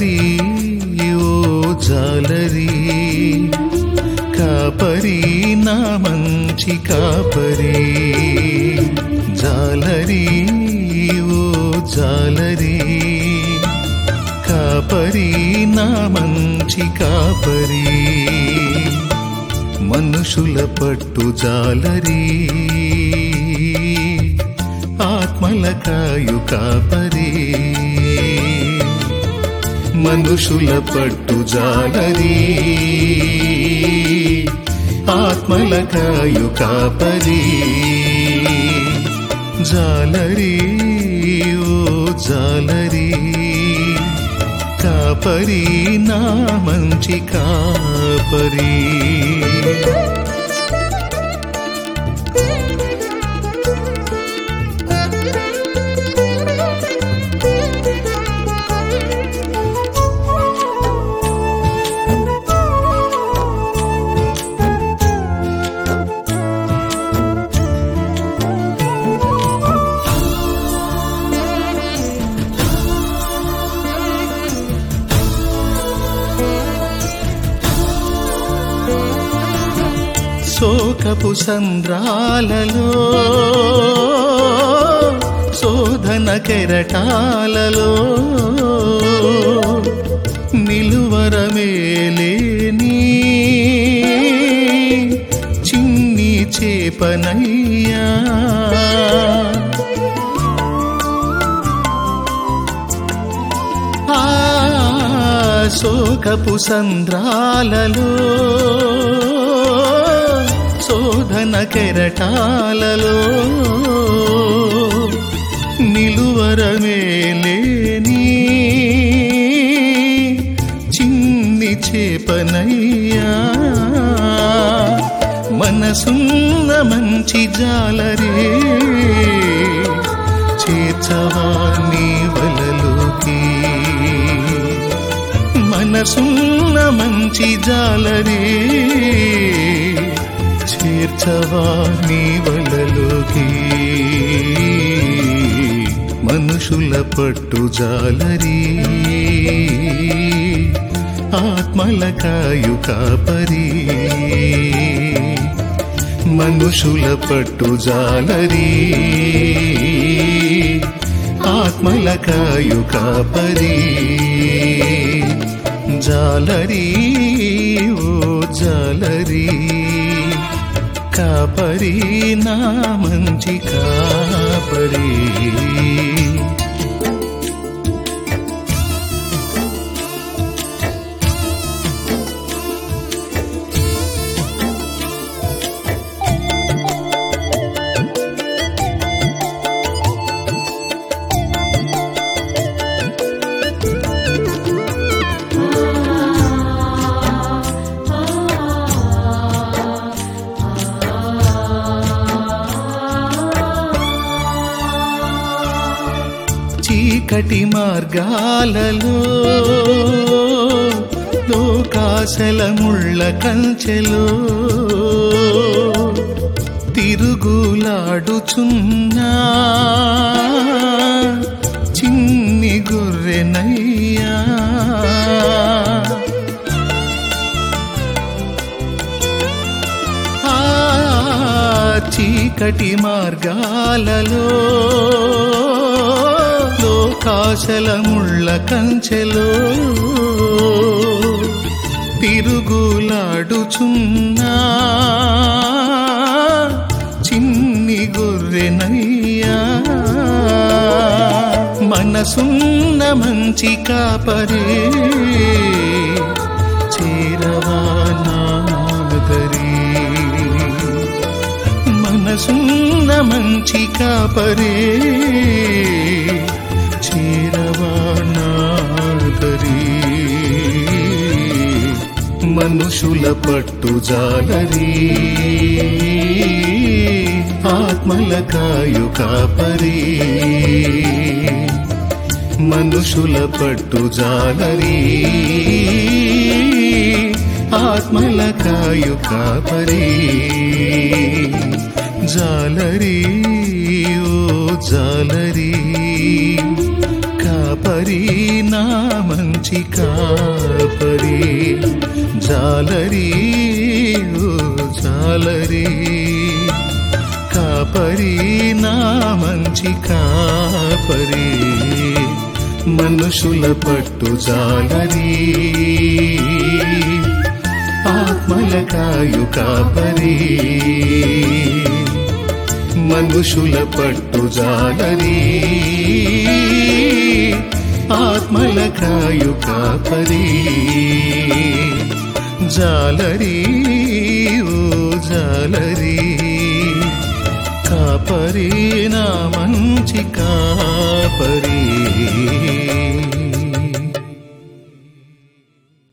జాలరి ఓ జాలరి కాపరి నా మంచి కాపరి జాలరి ఓ జాలరి కాపరి నా మంచి కాపరి మనుషుల పట్టు జాలరి ఆత్మల కాయు కాపరి మనుషుల పట్టు జాలరి ఆత్మల కాయు కాపరి జాలరి ఓ జాలరి కాపరి నా మంచి కాపరి శోకపు సంద్రాలలో శోధన కెరటాలలో నిలువరమేలేని చిన్ని చేపనయ్యా ఆ శోకపు సంద్రాలలో శోధన కెరటాలలో నిలువరమేలేని చిన్ని చేపనయ్యా మనసున్న మంచి జాలరే చేర్చవా నీ వలలోకి మనసున్న మంచి జాలరే చేర్చవా నీ వలలోకి మనుషుల పట్టు జాలరి ఆత్మల కాయు కాపరి మనుషుల పట్టు జాలరి ఆత్మల కాయు కాపరి జాలరి ఓ జాలరి కాపరి నా మంచి కాపరి చీకటి మార్గాలలో లోకాశల ముళ్ళ కంచెలో తిరుగులాడుచున్నా చిన్ని గొర్రెనయ్యా ఆ చీకటి మార్గాలలో లోకాశల ముళ్ళ కంచెలో తిరుగులాడుచున్నా చిన్ని గొర్రెనయ్యా మనసున్న మంచి కాపరే చేరవా నాదరి మనసున్న మంచి కాపరే చేరవా నాదరి మనుషుల పట్టు జాలరి ఆత్మల కాయు కాపరి మనుషుల పట్టు జాలరి ఆత్మల కాయు కాపరి జాలరి ఓ జాలరి కాపరి జాలరి నా మంచి కాపరి జాలరి ఓ జాలరి కాపరి నా మంచి కాపరి మనుషుల పట్టు జాలరి ఆత్మల కాయు కాపరి మనుషుల పట్టు జాలరి ఆత్మల కాయు కాపరి జాలరి ఓ జాలరి కాపరి నా మంచి కాపరి